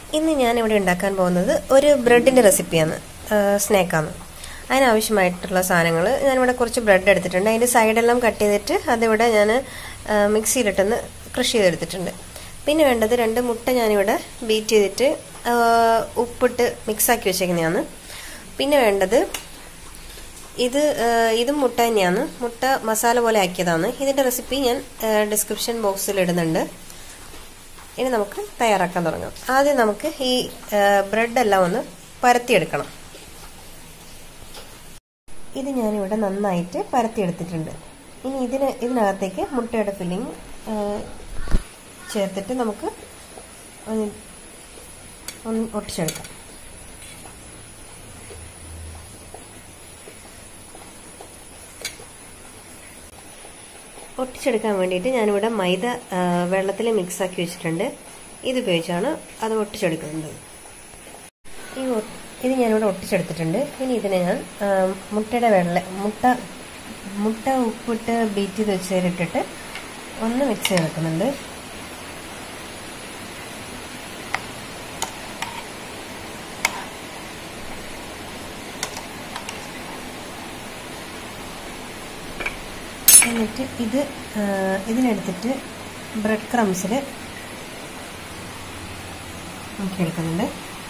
ഇന്ന് ഞാനിവിടെ ഉണ്ടാക്കാൻ പോകുന്നത് ഒരു ബ്രെഡിൻ്റെ റെസിപ്പിയാണ് സ്നാക്കാണ് അതിനാവശ്യമായിട്ടുള്ള സാധനങ്ങൾ ഞാനിവിടെ കുറച്ച് ബ്രെഡ് എടുത്തിട്ടുണ്ട് അതിൻ്റെ സൈഡെല്ലാം കട്ട് ചെയ്തിട്ട് അതിവിടെ ഞാൻ മിക്സിയിലിട്ടൊന്ന് ക്രഷ് ചെയ്തെടുത്തിട്ടുണ്ട് പിന്നെ വേണ്ടത് രണ്ട് മുട്ട ഞാനിവിടെ ബീറ്റ് ചെയ്തിട്ട് ഉപ്പിട്ട് മിക്സാക്കി വെച്ചേക്കുന്നതാണ് പിന്നെ വേണ്ടത് ഇത് ഇതും മുട്ട തന്നെയാണ് മുട്ട മസാല പോലെ ആക്കിയതാണ് ഇതിൻ്റെ റെസിപ്പി ഞാൻ ഡിസ്ക്രിപ്ഷൻ ബോക്സിൽ ഇടുന്നുണ്ട് ഇനി നമുക്ക് തയ്യാറാക്കാൻ തുടങ്ങാം ആദ്യം നമുക്ക് ഈ ബ്രെഡ് എല്ലാം ഒന്ന് പരത്തിയെടുക്കണം ഇത് ഞാനിവിടെ നന്നായിട്ട് പരത്തിയെടുത്തിട്ടുണ്ട് ഇനി ഇതിന് ഇതിനകത്തേക്ക് മുട്ടയുടെ ഫില്ലിങ് ചേർത്തിട്ട് നമുക്ക് ഒന്ന് ഒട്ടിച്ചെടുക്കാം ഒട്ടിച്ചെടുക്കാൻ വേണ്ടിയിട്ട് ഞാനിവിടെ മൈദ വെള്ളത്തിൽ മിക്സാക്കി വെച്ചിട്ടുണ്ട് ഇത് ഉപയോഗിച്ചാണ് അത് ഒട്ടിച്ചെടുക്കുന്നത് ഈ ഇത് ഞാനിവിടെ ഒട്ടിച്ചെടുത്തിട്ടുണ്ട് ഇനി ഇതിനെ ഞാൻ മുട്ടയുടെ വെള്ള മുട്ട മുട്ട ഉപ്പിട്ട് ബീറ്റ് ചെയ്ത് വെച്ചതിലിട്ടിട്ട് ഒന്ന് മിക്സ് ചെയ്തെടുക്കുന്നുണ്ട് എന്നിട്ട് ഇത് ഇതിനെടുത്തിട്ട് ബ്രെഡ് ക്രംസിൽ നമുക്ക് എടുക്കുന്നുണ്ട്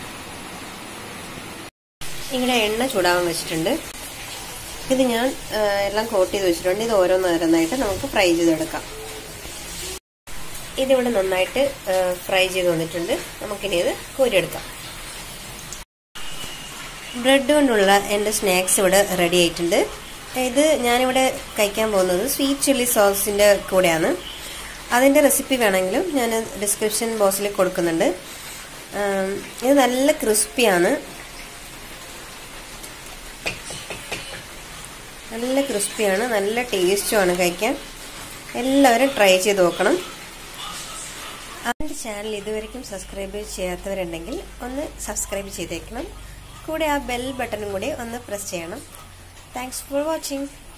ഇവിടെ എണ്ണ ചൂടാവാൻ വെച്ചിട്ടുണ്ട് ഇത് ഞാൻ എല്ലാം കോട്ട് ചെയ്ത് വെച്ചിട്ടുണ്ട് ഇത് ഓരോന്നോരോന്നായിട്ട് നമുക്ക് ഫ്രൈ ചെയ്തെടുക്കാം ഇതിവിടെ നന്നായിട്ട് ഫ്രൈ ചെയ്ത് വന്നിട്ടുണ്ട് നമുക്കിനി ഇത് കോരിയെടുക്കാം ബ്രെഡ് കൊണ്ടുള്ള എൻ്റെ സ്നാക്സ് ഇവിടെ റെഡി ആയിട്ടുണ്ട് ഇത് ഞാനിവിടെ കഴിക്കാൻ പോകുന്നത് സ്വീറ്റ് ചില്ലി സോസിൻ്റെ കൂടെയാണ് അതിൻ്റെ റെസിപ്പി വേണമെങ്കിലും ഞാൻ ഡിസ്ക്രിപ്ഷൻ ബോക്സിൽ കൊടുക്കുന്നുണ്ട് ഇത് നല്ല ക്രിസ്പിയാണ് നല്ല ക്രിസ്പിയാണ് നല്ല ടേസ്റ്റുമാണ് കഴിക്കാൻ എല്ലാവരും ട്രൈ ചെയ്ത് നോക്കണം അതിൻ്റെ ചാനൽ ഇതുവരെയും സബ്സ്ക്രൈബ് ചെയ്യാത്തവരുണ്ടെങ്കിൽ ഒന്ന് സബ്സ്ക്രൈബ് ചെയ്തേക്കണം കൂടെ ആ ബെൽ ബട്ടണും കൂടി ഒന്ന് പ്രസ് ചെയ്യണം താങ്ക്സ് ഫോർ വാച്ചിങ്